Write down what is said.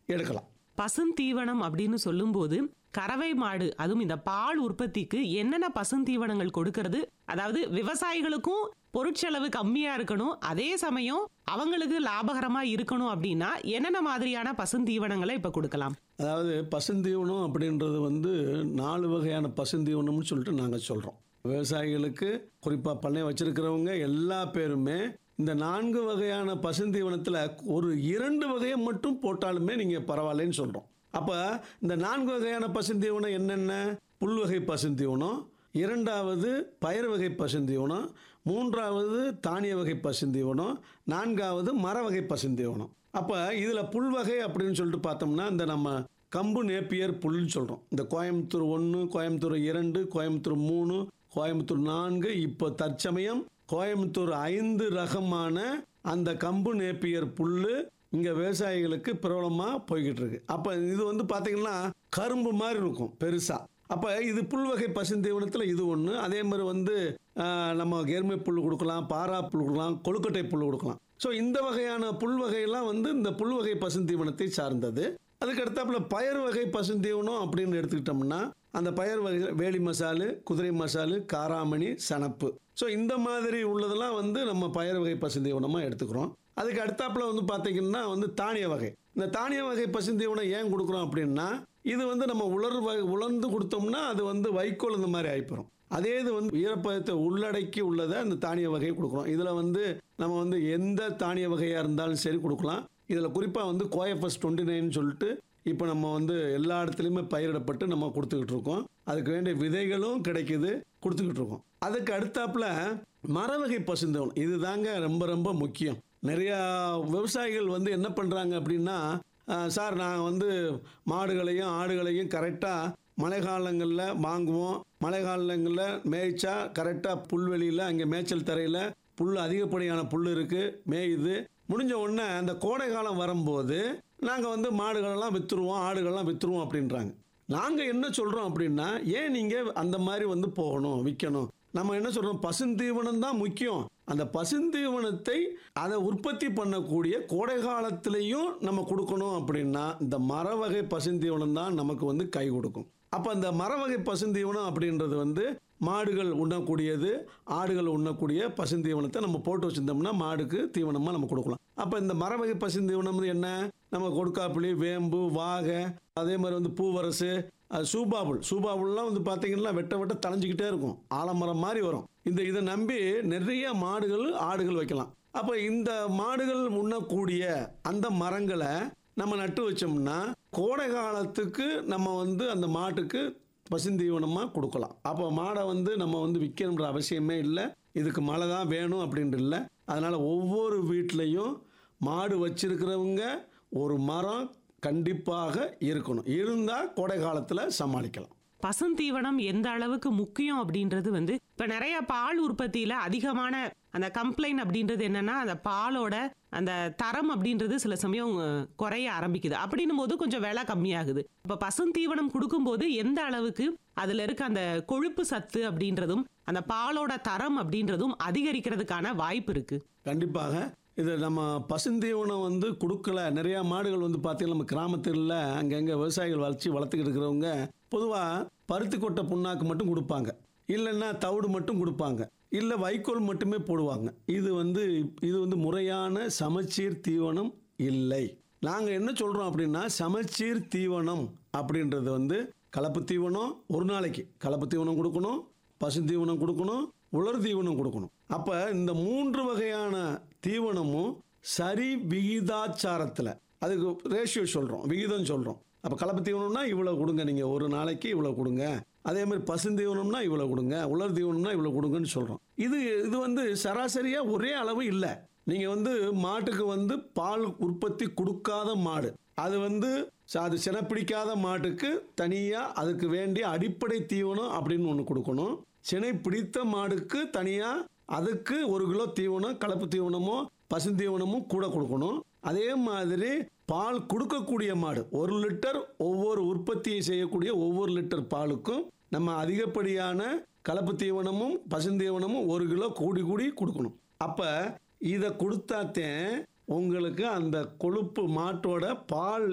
எடுக்கலாம் பசுந்தீவனம் அப்படின்னு சொல்லும்போது கறவை மாடு அதுவும் இந்த பால் உற்பத்திக்கு என்னென்ன பசுந்தீவனங்கள் கொடுக்கறது அதாவது விவசாயிகளுக்கும் பொருட்செலவு கம்மியா இருக்கணும் அதே சமயம் அவங்களுக்கு லாபகரமா இருக்கணும் அப்படின்னா என்னென்ன மாதிரியான பசுந்தீவனங்களை இப்ப கொடுக்கலாம் அதாவது பசுந்தீவனம் அப்படின்றது வந்து நாலு வகையான பசுந்தீவனம்னு சொல்லிட்டு நாங்கள் சொல்கிறோம் விவசாயிகளுக்கு குறிப்பாக பண்ணை வச்சிருக்கிறவங்க எல்லா பேருமே இந்த நான்கு வகையான பசுந்தீவனத்தில் ஒரு இரண்டு வகையை மட்டும் போட்டாலுமே நீங்கள் பரவாயில்லைன்னு சொல்கிறோம் அப்போ இந்த நான்கு வகையான பசுந்தீவனம் என்னென்ன புல்வகை பசுந்தீவனம் இரண்டாவது பயிர் வகை பசுந்தீவனம் மூன்றாவது தானிய வகை பசுந்தீவனம் நான்காவது மர வகை பசுந்தீவனம் அப்போ இதில் புல்வகை அப்படின்னு சொல்லிட்டு பார்த்தோம்னா இந்த நம்ம கம்பு நேப்பியர் புல்லுன்னு சொல்கிறோம் இந்த கோயம்புத்தூர் ஒன்று கோயம்புத்தூர் இரண்டு கோயம்புத்தூர் மூணு கோயம்புத்தூர் நான்கு இப்போ தற்சமயம் கோயம்புத்தூர் ஐந்து ரகமான அந்த கம்பு நேப்பியர் புல்லு இங்கே விவசாயிகளுக்கு பிரபலமாக போய்கிட்டு இருக்கு அப்போ இது வந்து பார்த்தீங்கன்னா கரும்பு மாதிரி இருக்கும் பெருசாக அப்போ இது புல்வகை பசுந்தீவனத்தில் இது ஒன்று அதே மாதிரி வந்து ஆஹ், நம்ம எருமை புல் கொடுக்கலாம் பாரா புல் கொடுக்கலாம் கொழுக்கட்டை புல் கொடுக்கலாம் ஸோ இந்த வகையான புல் வகையெல்லாம் வந்து இந்த புல்வகை பசுந்தீவனத்தை சார்ந்தது அதுக்கு அடுத்தாப்புல பயறு வகை பசுந்தீவனம் அப்படின்னு எடுத்துக்கிட்டோம்னா அந்த பயறு வகை வேலி மசாலு குதிரை மசாலு காராமணி சணப்பு ஸோ இந்த மாதிரி உள்ளதெல்லாம் வந்து நம்ம பயறு வகை பசுந்தீவனமாக எடுத்துக்கிறோம் அதுக்கு அடுத்தாப்புல வந்து பார்த்தீங்கன்னா வந்து தானிய வகை இந்த தானிய வகை பசுந்தீவனம் ஏன் கொடுக்குறோம் அப்படின்னா இது வந்து நம்ம உலர் வகை உலர்ந்து கொடுத்தோம்னா அது வந்து வைக்கோல் இந்த மாதிரி ஆயிப்போம் அதே இது வந்து ஈரப்பதத்தை உள்ளடக்கி உள்ளதை அந்த தானிய வகை கொடுக்குறோம் இதில் வந்து நம்ம வந்து எந்த தானிய வகையாக இருந்தாலும் சரி கொடுக்கலாம் இதில் குறிப்பாக வந்து கோஎஃப்எஸ் டுவெண்ட்டி நைன் சொல்லிட்டு இப்போ நம்ம வந்து எல்லா இடத்துலையுமே பயிரிடப்பட்டு நம்ம கொடுத்துக்கிட்டு இருக்கோம் அதுக்கு வேண்டிய விதைகளும் கிடைக்குது கொடுத்துக்கிட்டு இருக்கோம் அதுக்கு அடுத்தாப்புல மரவகை பசுந்தவனம் இது தாங்க ரொம்ப ரொம்ப முக்கியம் நிறையா விவசாயிகள் வந்து என்ன பண்ணுறாங்க அப்படின்னா "ஆஹ், சார் நான் வந்து மாடுகளையும் ஆடுகளையும் கரெக்டாக மழை காலங்களில் வாங்குவோம் மழை காலங்களில் மேய்ச்சா கரெக்டாக புல்வெளியில் அங்கே மேய்ச்சல் தரையில் புல் அதிகப்படியான புல் இருக்குது மேயுது முடிஞ்ச உடனே அந்த கோடை காலம் வரும்போது நாங்கள் வந்து மாடுகளெல்லாம் விற்றுருவோம் ஆடுகள்லாம் விற்றுருவோம் அப்படின்றாங்க நாங்கள் என்ன சொல்கிறோம் அப்படின்னா ஏன் நீங்கள் அந்த மாதிரி வந்து போகணும் விற்கணும் நம்ம என்ன சொல்கிறோம் பசுந்தீவனம் தான் முக்கியம் அந்த பசுந்தீவனத்தை அதை உற்பத்தி பண்ணக்கூடிய கோடை காலத்திலையும் நம்ம கொடுக்கணும் அப்படின்னா இந்த மர வகை பசுந்தீவனம் தான் நமக்கு வந்து கை கொடுக்கும் அப்போ அந்த மர வகை பசுந்தீவனம் அப்படின்றது வந்து மாடுகள் உண்ணக்கூடியது ஆடுகள் உண்ணக்கூடிய பசுந்தீவனத்தை நம்ம போட்டு வச்சிருந்தோம்னா மாடுக்கு தீவனமாக நம்ம கொடுக்கலாம் அப்போ இந்த மர வகை பசுந்தீவனம் வந்து என்ன நம்ம கொடுக்காப்புளி வேம்பு வாகை அதே மாதிரி வந்து பூவரசு அது சூபாபுல் சூபாபுல்லாம் வந்து பார்த்தீங்கன்னா வெட்ட வெட்ட தளைஞ்சிக்கிட்டே இருக்கும் ஆலமரம் மாதிரி வரும் இந்த இதை நம்பி நிறைய மாடுகள் ஆடுகள் வைக்கலாம் அப்போ இந்த மாடுகள் உண்ணக்கூடிய அந்த மரங்களை நம்ம நட்டு வச்சோம்னா கோடை காலத்துக்கு நம்ம வந்து அந்த மாட்டுக்கு பசுந்தீவனமாக கொடுக்கலாம் அப்போ மாடை வந்து நம்ம வந்து விற்கணுன்ற அவசியமே இல்லை இதுக்கு மழை தான் வேணும் அப்படின்ட்டு இல்லை அதனால் ஒவ்வொரு வீட்லேயும் மாடு வச்சிருக்கிறவங்க ஒரு மரம் கண்டிப்பாக இருக்கணும் இருந்தால் கோடை காலத்தில் சமாளிக்கலாம் பசுந்தீவனம் எந்த அளவுக்கு முக்கியம் அப்படின்றது வந்து இப்ப நிறைய பால் உற்பத்தியில அதிகமான அந்த கம்ப்ளைண்ட் அப்படின்றது என்னன்னா அந்த பாலோட அந்த தரம் அப்படின்றது சில சமயம் அஹ், குறைய ஆரம்பிக்குது அப்படின்னும் போது கொஞ்சம் விலை கம்மியாகுது இப்ப பசுந்தீவனம் கொடுக்கும்போது எந்த அளவுக்கு அதுல இருக்க அந்த கொழுப்பு சத்து அப்படின்றதும் அந்த பாலோட தரம் அப்படின்றதும் அதிகரிக்கிறதுக்கான வாய்ப்பு இருக்கு கண்டிப்பாக இது நம்ம பசுந்தீவனம் வந்து கொடுக்கல நிறையா மாடுகள் வந்து பார்த்தீங்கன்னா நம்ம கிராமத்தில் அங்கங்கே விவசாயிகள் வளர்ச்சி வளர்த்துக்கிட்டு இருக்கிறவங்க பொதுவாக பருத்தி கொட்டை புண்ணாக்கு மட்டும் கொடுப்பாங்க இல்லைன்னா தவிடு மட்டும் கொடுப்பாங்க இல்லை வைக்கோல் மட்டுமே போடுவாங்க இது வந்து இது வந்து முறையான சமச்சீர் தீவனம் இல்லை நாங்கள் என்ன சொல்கிறோம் அப்படின்னா சமச்சீர் தீவனம் அப்படின்றது வந்து கலப்பு தீவனம் ஒரு நாளைக்கு கலப்பு தீவனம் கொடுக்கணும் பசுந்தீவனம் கொடுக்கணும் உலர் தீவனம் கொடுக்கணும் அப்போ இந்த மூன்று வகையான தீவனமும் சரி விகிதாச்சாரத்தில் அதுக்கு ரேஷியோ சொல்கிறோம் விகிதம் சொல்கிறோம் அப்போ கலப்பு தீவனம்னா இவ்வளோ கொடுங்க நீங்கள் ஒரு நாளைக்கு இவ்வளோ கொடுங்க அதே மாதிரி பசுந்தீவனம்னா இவ்வளோ கொடுங்க உலர் தீவனம்னா இவ்வளோ கொடுங்கன்னு சொல்கிறோம் இது இது வந்து சராசரியாக ஒரே அளவு இல்லை நீங்கள் வந்து மாட்டுக்கு வந்து பால் உற்பத்தி கொடுக்காத மாடு அது வந்து ச- அது சினைப்பிடிக்காத மாட்டுக்கு தனியாக அதுக்கு வேண்டிய அடிப்படை தீவனம் அப்படின்னு ஒன்று கொடுக்கணும் சினை பிடித்த மாடுக்கு தனியாக அதுக்கு ஒரு கிலோ தீவனம் கலப்பு தீவனமோ பசுந்தீவனமும் கூட கொடுக்கணும் அதே மாதிரி பால் கொடுக்கக்கூடிய மாடு ஒரு லிட்டர் ஒவ்வொரு உற்பத்தியை செய்யக்கூடிய ஒவ்வொரு லிட்டர் பாலுக்கும் நம்ம அதிகப்படியான கலப்பு தீவனமும் பசுந்தீவனமும் ஒரு கிலோ கூடி கூடி கொடுக்கணும் அப்போ இதை கொடுத்தாத்தேன் உங்களுக்கு அந்த கொழுப்பு மாட்டோட பால்